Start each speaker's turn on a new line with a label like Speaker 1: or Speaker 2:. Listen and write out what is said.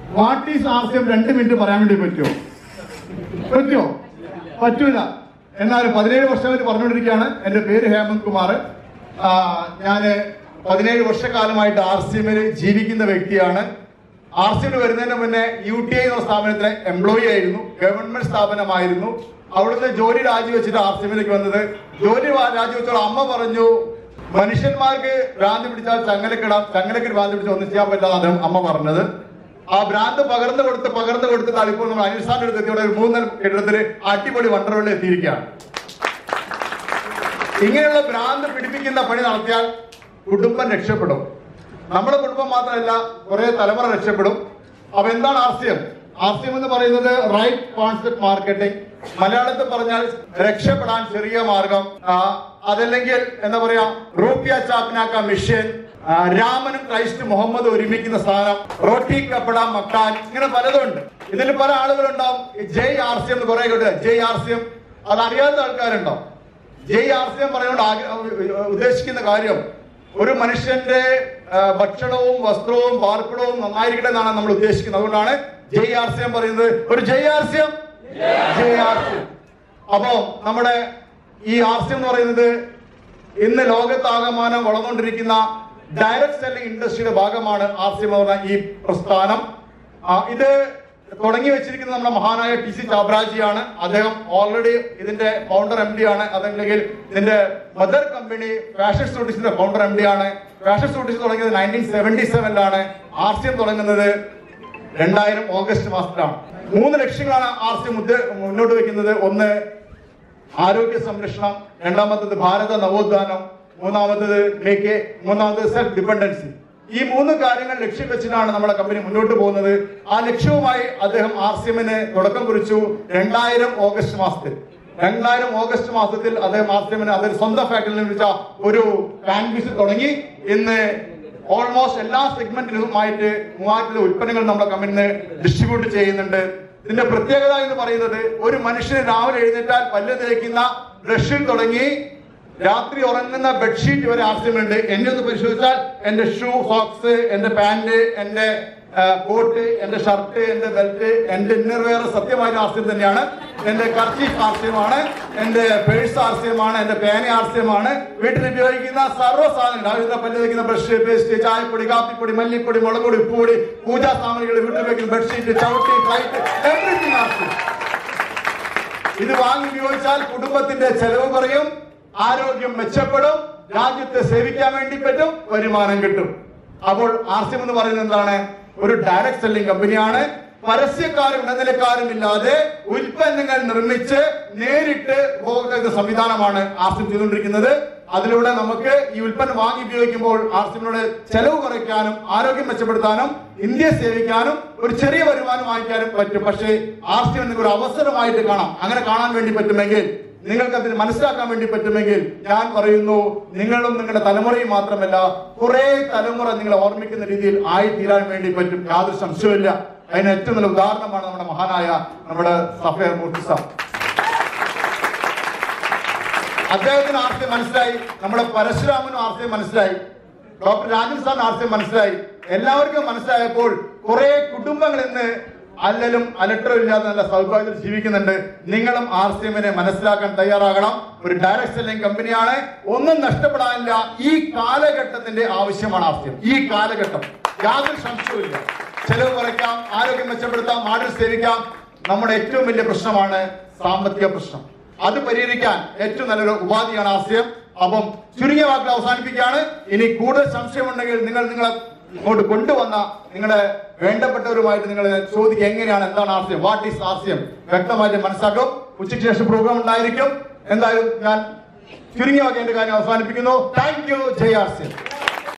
Speaker 1: what is ആർസ്യം രണ്ട് minute പറയാൻ വേണ്ടി പറ്റുമോ പറ്റുമോ പറ്റൂല എന്നാലും പതിനേഴ് വർഷമായിട്ട് പറഞ്ഞുകൊണ്ടിരിക്കുകയാണ് എന്റെ പേര് ഹേമന്ത് കുമാർ ഞാൻ പതിനേഴ് വർഷക്കാലമായിട്ട് ആർ സി എമ്മിൽ ജീവിക്കുന്ന വ്യക്തിയാണ് ആർ സി എമ്മിൽ വരുന്നതിന് മുന്നേ യു ടി ഐ എന്ന സ്ഥാപനത്തിലെ എംപ്ലോയി ആയിരുന്നു ഗവൺമെന്റ് സ്ഥാപനമായിരുന്നു അവിടുന്ന് ജോലി രാജിവെച്ചിട്ട് ആർ സി എമ്മിലേക്ക് വന്നത് ജോലി വാ- രാജിവെച്ചോളം അമ്മ പറഞ്ഞു മനുഷ്യന്മാർക്ക് ഭ്രാന്തി പിടിച്ചാൽ ചങ്ങലക്കിടാം ചങ്ങലക്ക് ഭ്രാന്തി പിടിച്ചാൽ ഒന്നും ചെയ്യാൻ പറ്റാതെ അദ്ദേഹം അമ്മ പറഞ്ഞത് ആ ഭ്രാന്ത് പകർന്നു കൊടുത്ത് പകർന്നു കൊടുത്തിട്ടാണ് ഇപ്പോൾ നമ്മൾ അനിൽസാന്റെ അടുത്ത് എത്തിയോടെ ഒരു മൂന്നൽ കെട്ടിടത്തില് അടിപൊളി വണ്ടർവേളിൽ എത്തിയിരിക്കുകയാണ് ഇങ്ങനെയുള്ള ഭ്രാന്ത് പിടിപ്പിക്കുന്ന പണി നടത്തിയാൽ കുടുംബം രക്ഷപ്പെടും നമ്മുടെ കുടുംബം മാത്രമല്ല കുറെ തലമുറ രക്ഷപ്പെടും അപ്പൊ എന്താണ് ആർസ്യം ആർസ്യം എന്ന് പറയുന്നത് റൈറ്റ് കോൺസെപ്റ്റ് മാർക്കറ്റിംഗ് മലയാളത്തിൽ പറഞ്ഞാൽ രക്ഷപ്പെടാൻ ചെറിയ മാർഗം ആ, അതല്ലെങ്കിൽ എന്താ പറയാ റൂപ്യ ചാപ്നാക്ക മിഷൻ ആ, രാമനും ക്രൈസ്റ്റ് മുഹമ്മദ് ഒരുമിക്കുന്ന സ്ഥാനം റോട്ടി കപ്പട മക്കാൻ ഇങ്ങനെ പലതുണ്ട് ഇതിൽ പല ആളുകളുണ്ടാവും ഈ ജയ് ആർസ്യം എന്ന് കുറെ കേട്ട് ജയ് ആർസ്യം അത് അറിയാത്ത ആൾക്കാരുണ്ടോ ജയ് ആർസ്യം പറയുകൊണ്ട് ആഗ്ര- ഉദ്ദേശിക്കുന്ന കാര്യം ഒരു മനുഷ്യന്റെ ആ, ഭക്ഷണവും വസ്ത്രവും പാർപ്പിടവും നന്നായിരിക്കട്ടെ എന്നാണ് നമ്മൾ ഉദ്ദേശിക്കുന്നത് അതുകൊണ്ടാണ് ജയ് ആർസ്യം പറയുന്നത് ഒരു ജയ് ആർസ്യം ജയ് ആർസ്യം അപ്പോ നമ്മുടെ ഈ ആർസ്യം എന്ന് പറയുന്നത് ഇന്ന് ലോകത്താകമാനം വളർന്നുകൊണ്ടിരിക്കുന്ന ഡയറക്ട് സെല്ലിംഗ് ഇൻഡസ്ട്രിയുടെ ഭാഗമാണ് ആർസ്യം എന്ന് പറഞ്ഞ ഈ പ്രസ്ഥാനം ആ, ഇത് തുടങ്ങി വെച്ചിരിക്കുന്നത് നമ്മുടെ മഹാനായ ടി സി ചാബ്രാജിയാണ് അദ്ദേഹം ഓൾറെഡി ഇതിന്റെ ഫൗണ്ടർ എം ഡി ആണ് അതല്ലെങ്കിൽ ഇതിന്റെ മദർ കമ്പനി ഫാഷൻ സ്റ്റുഡിയോസിന്റെ ഫൗണ്ടർ എം ഡി ആണ് ഫാഷൻ സ്റ്റുഡിയോസ് തുടങ്ങിയത് നയൻറ്റീൻ സെവന്റി സെവനിലാണ് ആർ സി എം തുടങ്ങുന്നത് രണ്ടായിരം ഓഗസ്റ്റ് മാസത്തിലാണ് മൂന്ന് ലക്ഷ്യങ്ങളാണ് ആർ സി എം മുന്നോട്ട് വെക്കുന്നത് ഒന്ന് ആരോഗ്യ സംരക്ഷണം രണ്ടാമത്തത് ഭാരത നവോത്ഥാനം മൂന്നാമത്തത് മേക്ക് മൂന്നാമത്തത് സെൽഫ് ഡിപെൻഡൻസി ഈ മൂന്ന് കാര്യങ്ങൾ ലക്ഷ്യം വെച്ചിട്ടാണ് നമ്മുടെ കമ്പനി മുന്നോട്ട് പോകുന്നത് ആ ലക്ഷ്യവുമായി അദ്ദേഹം ആർ സി എമ്മിന് തുടക്കം കുറിച്ചു രണ്ടായിരം ഓഗസ്റ്റ് മാസത്തിൽ രണ്ടായിരം ഓഗസ്റ്റ് മാസത്തിൽ അദ്ദേഹം ആർ സി എമ്മിന് അദ്ദേഹം സ്വന്തം ഫാക്ടറിയിൽ നിർമ്മിച്ച ഒരു കാൻവിസ് തുടങ്ങി ഇന്ന് ഓൾമോസ്റ്റ് എല്ലാ സെഗ്മെന്റിലുമായിട്ട് മൂവായിരത്തിലെ ഉൽപ്പന്നങ്ങൾ നമ്മുടെ കമ്പനി ഡിസ്ട്രിബ്യൂട്ട് ചെയ്യുന്നുണ്ട് ഇതിന്റെ പ്രത്യേകത എന്ന് പറയുന്നത് ഒരു മനുഷ്യന് രാവിലെ എഴുന്നേറ്റാൽ പല്ല് തേക്കുന്ന ബ്രഷിൽ തുടങ്ങി രാത്രി ഉറങ്ങുന്ന ബെഡ്ഷീറ്റ് വരെ ആവശ്യമുണ്ട് എന്നെ ഒന്ന് പരിശോധിച്ചാൽ എന്റെ ഷൂ സോക്സ് എന്റെ പാന്റ് എന്റെ കോട്ട് എന്റെ ഷർട്ട് എന്റെ ബെൽറ്റ് എന്റെ ഇന്നർവെയർ സത്യമായ ആർസ്യം തന്നെയാണ് എന്റെ കർച്ചീഫ് ആർസ്യമാണ് എന്റെ പേഴ്സ് ആർസ്യമാണ് എന്റെ പേന ആർസ്യമാണ് വീട്ടിൽ ഉപയോഗിക്കുന്ന സർവ്വ സാധനങ്ങൾ രാവിലെ പല്ല് തേക്കുന്ന ബ്രഷ് പേസ്റ്റ് ചായപ്പൊടി കാപ്പിപ്പൊടി മല്ലിപ്പൊടി മുളക് പൊടി ഉപ്പുപൊടി പൂജാ സാമഗ്രികൾ വീട്ടിൽ ഉപയോഗിക്കുന്ന ബെഡ്ഷീറ്റ് ചവിട്ടി ഫ്ലൈറ്റ് എവറിങ് ആർസ്യം ഇത് വാങ്ങി ഉപയോഗിച്ചാൽ കുടുംബത്തിന്റെ ചെലവ് കുറയും ആരോഗ്യം മെച്ചപ്പെടും രാജ്യത്തെ സേവിക്കാൻ വേണ്ടി പറ്റും വരുമാനം കിട്ടും അപ്പോൾ ആർസ്യം എന്ന് പറയുന്നത് എന്താണ് ഒരു ഡയറക്ട് സെല്ലിംഗ് കമ്പനിയാണ് പരസ്യക്കാരും ഇടനിലക്കാരും ഇല്ലാതെ ഉൽപ്പന്നങ്ങൾ നിർമ്മിച്ച് നേരിട്ട് ഉപഭോക്താക്കളുടെ സംവിധാനമാണ് ആർസ്യം ചെയ്തുകൊണ്ടിരിക്കുന്നത് അതിലൂടെ നമുക്ക് ഈ ഉൽപ്പന്നം വാങ്ങി ഉപയോഗിക്കുമ്പോൾ ആർസ്യമിലൂടെ ചെലവ് കുറയ്ക്കാനും ആരോഗ്യം മെച്ചപ്പെടുത്താനും ഇന്ത്യയെ സേവിക്കാനും ഒരു ചെറിയ വരുമാനം വാങ്ങിക്കാനും പറ്റും പക്ഷേ ആർസ്യം നിങ്ങൾക്ക് ഒരു അവസരമായിട്ട് കാണാം അങ്ങനെ കാണാൻ വേണ്ടി പറ്റുമെങ്കിൽ നിങ്ങൾക്ക് അതിന് മനസ്സിലാക്കാൻ വേണ്ടി പറ്റുമെങ്കിൽ ഞാൻ പറയുന്നു നിങ്ങളും നിങ്ങളുടെ തലമുറയും മാത്രമല്ല കുറെ തലമുറ നിങ്ങളെ ഓർമ്മിക്കുന്ന രീതിയിൽ ആയി തീരാൻ വേണ്ടി പറ്റും യാതൊരു സംശയമില്ല അതിന് ഏറ്റവും നല്ല ഉദാഹരണമാണ് നമ്മുടെ മഹാനായ നമ്മുടെ സഫയർ മൂർത്തി സാർ അദ്ദേഹത്തിന് ആർസ്യം മനസ്സിലായി നമ്മുടെ പരശുരാമനും ആർസ്യം മനസ്സിലായി ഡോക്ടർ രാജൻ സാറിന് ആർസ്യം മനസ്സിലായി എല്ലാവർക്കും മനസ്സിലായപ്പോൾ കുറെ കുടുംബങ്ങൾ ഇന്ന് അല്ലലും അലട്ടറും ഇല്ലാതെ നല്ല സൗഭാഗ്യത്തിൽ ജീവിക്കുന്നുണ്ട് നിങ്ങളും ആർ സി എമ്മിനെ മനസ്സിലാക്കാൻ തയ്യാറാകണം ഒരു ഡയറക്ട് സെല്ലിംഗ് കമ്പനിയാണ് ഒന്നും നഷ്ടപ്പെടാനില്ല ഈ കാലഘട്ടത്തിന്റെ ആവശ്യമാണ് ആർ സി എം ഈ കാലഘട്ടം യാതൊരു സംശയവുമില്ല ചെലവ് കുറയ്ക്കാം ആരോഗ്യം മെച്ചപ്പെടുത്താം നാടിൽ സേവിക്കാം നമ്മുടെ ഏറ്റവും വലിയ പ്രശ്നമാണ് സാമ്പത്തിക പ്രശ്നം അത് പരിഹരിക്കാൻ ഏറ്റവും നല്ലൊരു ഉപാധിയാണ് ആശയം അപ്പം ചുരുങ്ങിയ വാക്കിൽ അവസാനിപ്പിക്കുകയാണ് ഇനി കൂടുതൽ സംശയമുണ്ടെങ്കിൽ നിങ്ങൾ നിങ്ങളെ ഇങ്ങോട്ട് കൊണ്ടുവന്ന നിങ്ങളെ വേണ്ടപ്പെട്ടവരുമായിട്ട് നിങ്ങൾ ചോദിക്കുക എങ്ങനെയാണ് എന്താണ് ആശയം വാട്ട് ഈസ് ആശയം വ്യക്തമായിട്ട് മനസ്സിലാക്കും ഉച്ചയ്ക്ക് ശേഷം പ്രോഗ്രാം ഉണ്ടായിരിക്കും എന്തായാലും ഞാൻ ചുരുങ്ങിയ വാക്കി എന്റെ കാര്യം അവസാനിപ്പിക്കുന്നു താങ്ക് യു ജയ് ആർസ്യം